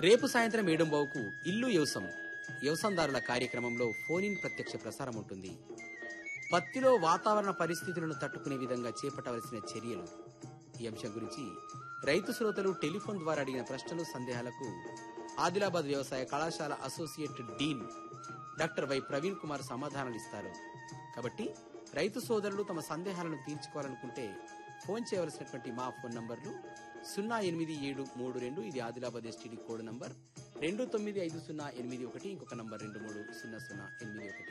రేపు సాయంత్రం ఏడుంబావుకు ఇల్లు వ్యవసం వ్యవసందారుల కార్యక్రమంలో ఫోన్ ఇన్ ప్రత్యక్ష ప్రసారం ఉంటుంది పత్తిలో వాతావరణ పరిస్థితులను తట్టుకునే విధంగా చేపట్టవలసిన చర్యలు ఈ అంశం గురించి రైతు శ్రోతలు టెలిఫోన్ ద్వారా అడిగిన ప్రశ్నలు సందేహాలకు ఆదిలాబాద్ వ్యవసాయ కళాశాల associate dean doctor Y Praveen Kumar సమాధానాలు ఇస్తారు కాబట్టి రైతు సోదరులు తమ సందేహాలను తీర్చుకోవాలనుకుంటే ఫోన్ చేయవలసినటువంటి మా ఫోన్ నంబర్లు సున్నా ఎనిమిది ఏడు మూడు రెండు ఇది ఆదిలాబాద్ ఎస్టీడీ కోడ్ నంబర్ రెండు తొమ్మిది ఐదు సున్నా ఎనిమిది ఒకటి ఇంకొక నంబర్ రెండు మూడు సున్నా సున్నా ఎనిమిది ఒకటి